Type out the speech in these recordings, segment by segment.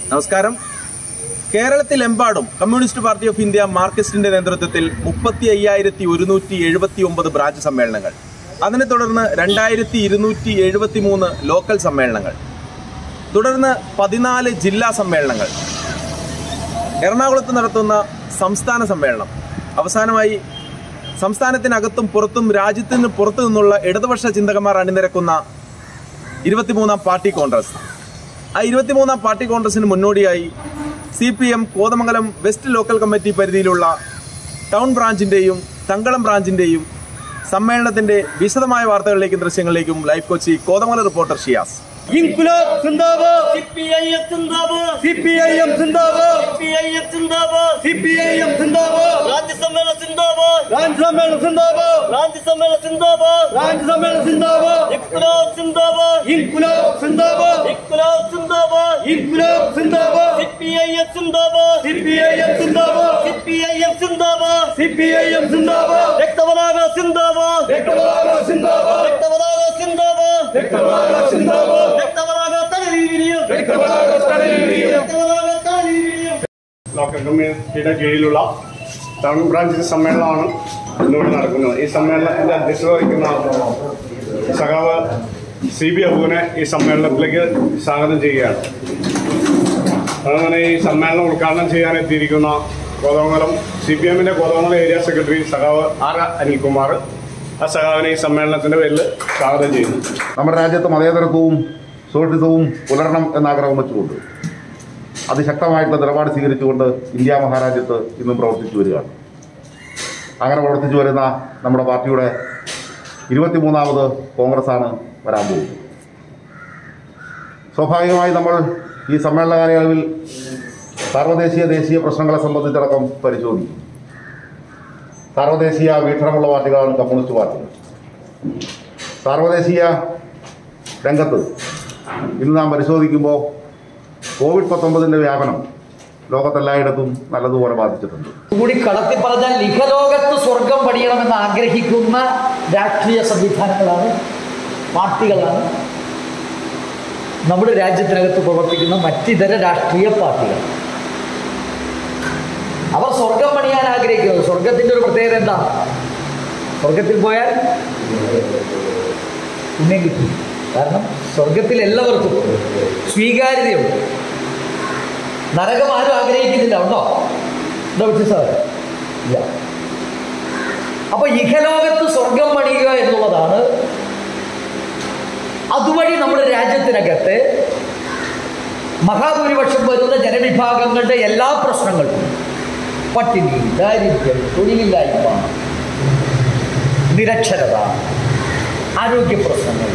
നമസ്കാരം കേരളത്തിലെമ്പാടും communist party of India മാർക്സിസ്റ്റിന്റെ നേതൃത്വത്തിൽ മുപ്പത്തി അയ്യായിരത്തി ഒരുന്നൂറ്റി എഴുപത്തി ഒമ്പത് ബ്രാഞ്ച് സമ്മേളനങ്ങൾ അതിനെ തുടർന്ന് രണ്ടായിരത്തി ഇരുന്നൂറ്റി എഴുപത്തി മൂന്ന് ലോക്കൽ സമ്മേളനങ്ങൾ തുടർന്ന് പതിനാല് ജില്ലാ സമ്മേളനങ്ങൾ എറണാകുളത്ത് നടത്തുന്ന സംസ്ഥാന സമ്മേളനം അവസാനമായി സംസ്ഥാനത്തിനകത്തും പുറത്തും രാജ്യത്തിന് പുറത്തു നിന്നുള്ള ഇടതുപക്ഷ ചിന്തകന്മാർ അണിനിരക്കുന്ന ഇരുപത്തിമൂന്നാം പാർട്ടി കോൺഗ്രസ് ആ ഇരുപത്തിമൂന്നാം പാർട്ടി കോൺഗ്രസിന് മുന്നോടിയായി C P M Kothamangalam west local committee പരിധിയിലുള്ള ടൗൺ ബ്രാഞ്ചിൻ്റെയും തങ്കളം ബ്രാഞ്ചിൻ്റെയും സമ്മേളനത്തിൻ്റെ വിശദമായ വാർത്തകളിലേക്കും ദൃശ്യങ്ങളിലേക്കും ലൈഫ് കൊച്ചി കോതമംഗലം റിപ്പോർട്ടർ ഷിയാസ് ഇൻകുലാബ് സിന്ദാബാദ് സിപിഐഎം സിന്ദാബാദ് സിപിഐഎം സിന്ദാബാദ് സിപിഐഎം സിന്ദാബാദ് സിപിഐഎം സിന്ദാബാദ് രാജ്യസമ്മേളന സിന്ദാബാദ് രാജ്യസമ്മേളനം സിന്ദാബാദ് രാജ്യസമ്മേളന സിന്ദാബാദ് രാജ്യസമ്മേളനം സിന്ദാബാദ് ഇഖ്ലാസ് സിന്ദാബാദ് ഇൻകുലാബ് സിന്ദാബാദ് ഇഖ്ലാസ് സിന്ദാബാദ് ഇൻകുലാബ് സിന്ദാബാദ് സിപിഐഎം സിന്ദാബാദ് സിപിഐഎം സിന്ദാബാദ് സിപിഐഎം സിന്ദാബാദ് സിപിഐഎം സിന്ദാബാദ് രക്തപതാക സിന്ദാബാദ് രക്തപതാക സിന്ദാബാദ് രക്തപതാക സിന്ദാബാദ് രക്തപതാക സിന്ദാബാദ് രക്തപതാക തലയിൽ വിരിയും രക്തപതാക തലയിൽ വിരിയും രക്തപതാക തലയിൽ വിരിയും ലോക്കൽ കമ്മ്യൂണിറ്റിയുടെ കീഴിലുള്ള ടൗൺ ബ്രാഞ്ച് സമ്മേളനമാണ് ഇന്നിവിടെ നടക്കുന്നത് ഈ സമ്മേളനത്തിന്റെ അധ്യക്ഷത വഹിക്കുന്ന സഖാവ് സി ബി അബുവിനെ ഈ സമ്മേളനത്തിലേക്ക് സ്വാഗതം ചെയ്യുകയാണ് അങ്ങനെ ഈ സമ്മേളനം ഉദ്ഘാടനം ചെയ്യാൻ എത്തിയിരിക്കുന്ന കോതമംഗലം സി പി എമ്മിന്റെ കോതമംഗലം ഏരിയ സെക്രട്ടറി സഖാവ് ആർ അനിൽകുമാർ ആ സഖാവിനെ ഈ സമ്മേളനത്തിന്റെ പേരിൽ സ്വാഗതം ചെയ്യുന്നു നമ്മുടെ രാജ്യത്ത് മതേതരത്വവും സോഷ്യലിസവും പുലരണം എന്ന ആഗ്രഹം വെച്ചുകൊണ്ട് അതിശക്തമായിട്ടുള്ള നിലപാട് സ്വീകരിച്ചുകൊണ്ട് ഇന്ത്യ മഹാരാജ്യത്ത് ഇന്നും പ്രവർത്തിച്ചു വരികയാണ് അങ്ങനെ പ്രവർത്തിച്ചു വരുന്ന നമ്മുടെ പാർട്ടിയുടെ ഇരുപത്തിമൂന്നാമത് കോൺഗ്രസ്സാണ് വരാൻ പോകുന്നത് സ്വാഭാവികമായി നമ്മൾ ഈ സമ്മേളന കാലയളവിൽ സാർവദേശീയ ദേശീയ പ്രശ്നങ്ങളെ സംബന്ധിച്ചടക്കം പരിശോധിക്കും സാർവദേശീയ വീക്ഷണമുള്ള പാർട്ടികളാണ് കമ്മ്യൂണിസ്റ്റ് പാർട്ടികൾ സാർവദേശീയ രംഗത്ത് ഇന്ന് നാം പരിശോധിക്കുമ്പോൾ കോവിഡ് പത്തൊമ്പതിൻ്റെ വ്യാപനം ലോകത്തെല്ലായിടത്തും നല്ലതുപോലെ ബാധിച്ചിട്ടുണ്ട് കൂടി കടത്തി പറഞ്ഞാൽ ലിഖലോകത്ത് സ്വർഗം പണിയണമെന്ന് ആഗ്രഹിക്കുന്ന രാഷ്ട്രീയ സംവിധാനങ്ങളാണ് പാർട്ടികളാണ് നമ്മുടെ രാജ്യത്തിനകത്ത് പ്രവർത്തിക്കുന്ന മറ്റിതര രാഷ്ട്രീയ പാർട്ടികൾ അവർ സ്വർഗം പണിയാൻ ആഗ്രഹിക്കുന്നത് സ്വർഗത്തിൻ്റെ ഒരു പ്രത്യേകത എന്താ സ്വർഗത്തിൽ പോയാൽ പുണ്യം കിട്ടും കാരണം സ്വർഗത്തിൽ എല്ലാവർക്കും സ്വീകാര്യതയുണ്ട് നരകം ആരും ആഗ്രഹിക്കുന്നില്ല ഉണ്ടോ ഉണ്ടോ പക്ഷേ സാർ ഇല്ല അപ്പൊ ഇഹലോകത്ത് സ്വർഗം പണിയുക എന്നുള്ളതാണ് അതുവഴി നമ്മുടെ രാജ്യത്തിനകത്ത് മഹാഭൂരിപക്ഷം വരുന്ന ജനവിഭാഗങ്ങളുടെ എല്ലാ പ്രശ്നങ്ങൾക്കും പട്ടിണി ദാരിദ്ര്യം തൊഴിലില്ലായ്മ നിരക്ഷരത ആരോഗ്യ പ്രശ്നങ്ങൾ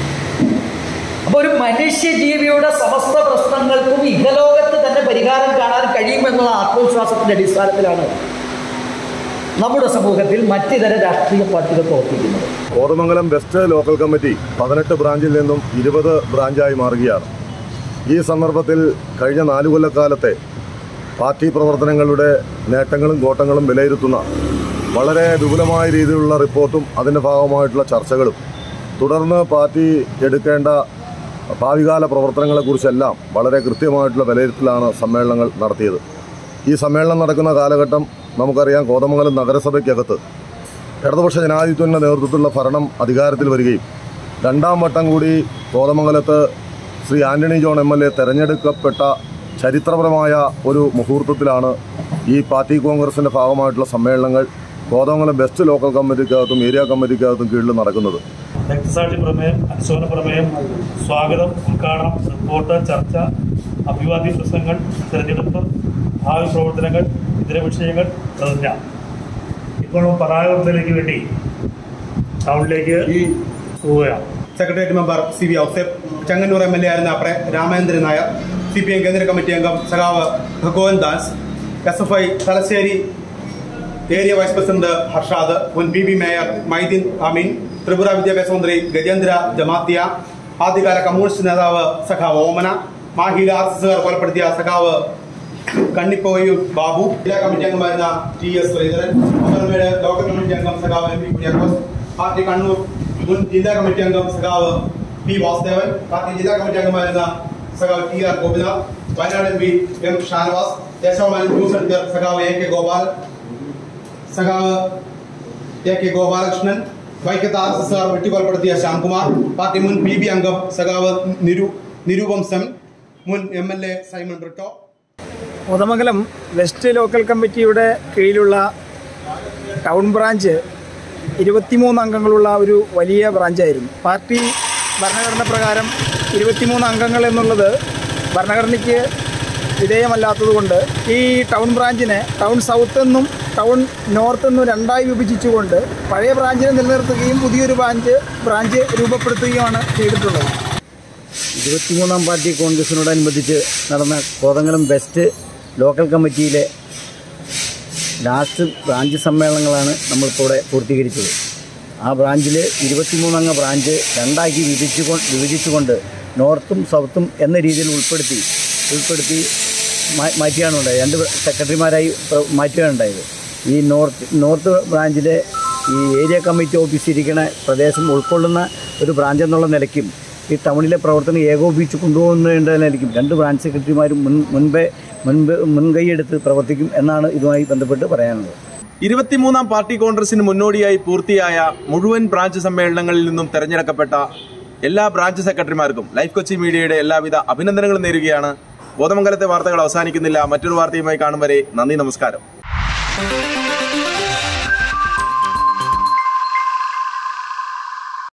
അപ്പൊ ഒരു മനുഷ്യജീവിയുടെ സമസ്ത പ്രശ്നങ്ങൾക്കും ഇഹലോകത്ത് തന്നെ പരിഹാരം കാണാൻ കഴിയുമെന്നുള്ള ആത്മവിശ്വാസത്തിന്റെ അടിസ്ഥാനത്തിലാണ് നമ്മുടെ സമൂഹത്തിൽ മറ്റിതര രാഷ്ട്രീയ പാർട്ടികൾ പ്രവർത്തിക്കുന്നത് കോതമംഗലം വെസ്റ്റ് ലോക്കൽ കമ്മിറ്റി പതിനെട്ട് ബ്രാഞ്ചിൽ നിന്നും ഇരുപത് ബ്രാഞ്ചായി മാറുകയാണ് ഈ സന്ദർഭത്തിൽ കഴിഞ്ഞ നാലു കൊല്ലക്കാലത്തെ പാർട്ടി പ്രവർത്തനങ്ങളുടെ നേട്ടങ്ങളും കോട്ടങ്ങളും വിലയിരുത്തുന്ന വളരെ വിപുലമായ രീതിയിലുള്ള റിപ്പോർട്ടും അതിൻ്റെ ഭാഗമായിട്ടുള്ള ചർച്ചകളും തുടർന്ന് പാർട്ടി എടുക്കേണ്ട ഭാവികാല പ്രവർത്തനങ്ങളെക്കുറിച്ചെല്ലാം വളരെ കൃത്യമായിട്ടുള്ള വിലയിരുത്തലാണ് സമ്മേളനങ്ങൾ നടത്തിയത് ഈ സമ്മേളനം നടക്കുന്ന കാലഘട്ടം നമുക്കറിയാം കോതമംഗലം നഗരസഭയ്ക്കകത്ത് ഇടതുപക്ഷ ജനാധിപത്യത്തിൻ്റെ നേതൃത്വത്തിലുള്ള ഭരണം അധികാരത്തിൽ വരികയും രണ്ടാം വട്ടം കൂടി കോതമംഗലത്ത് Shri Antony John M L A തെരഞ്ഞെടുക്കപ്പെട്ട ചരിത്രപരമായ ഒരു മുഹൂർത്തത്തിലാണ് ഈ പാർട്ടി കോൺഗ്രസിൻ്റെ ഭാഗമായിട്ടുള്ള സമ്മേളനങ്ങൾ കോതമംഗലം വെസ്റ്റ് ലോക്കൽ കമ്മിറ്റിക്കകത്തും ഏരിയ കമ്മിറ്റിക്കകത്തും കീഴിൽ നടക്കുന്നത് രക്തസാക്ഷി പ്രമേയം അനുശോചന പ്രമേയം സ്വാഗതം ഉദ്ഘാടനം റിപ്പോർട്ട് ചർച്ച അഭിവാദ്യ പ്രസംഗങ്ങൾ തിരഞ്ഞെടുപ്പ് ഭാവി പ്രവർത്തനങ്ങൾ ഇതര വിഷയങ്ങൾ പ്രതിജ്ഞ ഇപ്പോൾ പതാകത്തിലേക്ക് വേണ്ടി ടൗണിലേക്ക് പോവുകയാണ് secretariat member C V Ouseph Chengannur M L A ആയിരുന്ന പ്ര Ramendran Nair C P M കേന്ദ്ര കമ്മിറ്റി അംഗം സഖാവ് Bhagavan Das S F I Thalassery area vice president Harshad മുൻ P B mayor Maideen Ameen Tripura വിദ്യാഭ്യാസ മന്ത്രി ഗജേന്ദ്ര ജമാത്തിയ ആദ്യകാല കമ്മ്യൂണിസ്റ്റ് നേതാവ് സഖാവ് ഓമന മാഹിയിലെ ആർ എസ് എസുകാർ കൊലപ്പെടുത്തിയ സഖാവ് കണ്ണിപ്പോയും ബാബു ജില്ലാ കമ്മിറ്റി അംഗമായിരുന്ന T S Sreedharan Pathanamthitta local committee അംഗം സഖാവ് M P Kuriakose party Kannur മുൻ ജില്ലാ കമ്മിറ്റി അംഗം സഖാവ് പി വാസുദേവൻ പാർട്ടി ജില്ലാ കമ്മിറ്റി അംഗമായിരുന്ന സഖാവ് T R Gopinath Wayanad M P M Shanavas Deshabhimani news editor സഖാവ് എ കെ ഗോപാൽ സഖാവ് എ കെ ഗോപാലകൃഷ്ണൻ വൈക്കത്ത് ആർ എസ് എസ് വെട്ടിക്കൊലപ്പെടുത്തിയ ശ്യാംകുമാർ പാർട്ടി മുൻ പി ബി അംഗം സഖാവ് നിരു നിരൂപം സെം മുൻ M L A Simon Britto Kothamangalam west local കമ്മിറ്റിയുടെ കീഴിലുള്ള ടൗൺ ബ്രാഞ്ച് ഇരുപത്തിമൂന്ന് അംഗങ്ങളുള്ള ഒരു വലിയ ബ്രാഞ്ചായിരുന്നു പാർട്ടി ഭരണഘടന പ്രകാരം ഇരുപത്തിമൂന്ന് അംഗങ്ങൾ എന്നുള്ളത് ഭരണഘടനയ്ക്ക് വിധേയമല്ലാത്തതുകൊണ്ട് ഈ ടൗൺ ബ്രാഞ്ചിനെ ടൗൺ സൗത്ത് എന്നും ടൗൺ നോർത്ത് എന്നും രണ്ടായി വിഭജിച്ചുകൊണ്ട് പഴയ ബ്രാഞ്ചിനെ നിലനിർത്തുകയും പുതിയൊരു ബ്രാഞ്ച് ബ്രാഞ്ച് രൂപപ്പെടുത്തുകയുമാണ് ചെയ്തിട്ടുള്ളത് ഇരുപത്തിമൂന്നാം പാർട്ടി കോൺഗ്രസിനോടനുബന്ധിച്ച് നടന്ന കോതങ്കലം വെസ്റ്റ് ലോക്കൽ കമ്മിറ്റിയിലെ ലാസ്റ്റ് ബ്രാഞ്ച് സമ്മേളനങ്ങളാണ് നമ്മളിപ്പോൾ ഇവിടെ പൂർത്തീകരിച്ചത് ആ ബ്രാഞ്ചിൽ ഇരുപത്തിമൂന്നംഗ ബ്രാഞ്ച് രണ്ടാക്കി വിഭജിച്ചുകൊണ്ട് വിഭജിച്ചുകൊണ്ട് നോർത്തും സൗത്തും എന്ന രീതിയിൽ ഉൾപ്പെടുത്തി ഉൾപ്പെടുത്തി മാ- മാറ്റുകയാണ് ഉണ്ടായത് രണ്ട് സെക്രട്ടറിമാരായി പ്ര- മാറ്റുകയാണ് ഉണ്ടായത് ഈ നോർത്ത് നോർത്ത് ബ്രാഞ്ചിലെ ഈ ഏരിയ കമ്മിറ്റി ഓഫീസ് ഇരിക്കുന്ന പ്രദേശം ഉൾക്കൊള്ളുന്ന ഒരു ബ്രാഞ്ച് എന്നുള്ള നിലയ്ക്കും ഈ ടൗണിലെ പ്രവർത്തനം ഏകോപിപ്പിച്ച് കൊണ്ടുപോകുന്നതിൻ്റെ നിലയ്ക്കും രണ്ട് ബ്രാഞ്ച് സെക്രട്ടറിമാരും മുൻ മുൻപേ മുൻപ് മുൻകൈയെടുത്ത് പ്രവർത്തിക്കും എന്നാണ് ഇതുമായി ബന്ധപ്പെട്ട് പറയാനുള്ളത് ഇരുപത്തിമൂന്നാം പാർട്ടി കോൺഗ്രസിന് മുന്നോടിയായി പൂർത്തിയായ മുഴുവൻ ബ്രാഞ്ച് സമ്മേളനങ്ങളിൽ നിന്നും തെരഞ്ഞെടുക്കപ്പെട്ട എല്ലാ ബ്രാഞ്ച് സെക്രട്ടറിമാർക്കും ലൈഫ് കൊച്ചി മീഡിയയുടെ എല്ലാവിധ അഭിനന്ദനങ്ങളും നേരുകയാണ് ബോധമംഗലത്തെ വാർത്തകൾ അവസാനിക്കുന്നില്ല മറ്റൊരു വാർത്തയുമായി കാണും വരെ നന്ദി നമസ്കാരം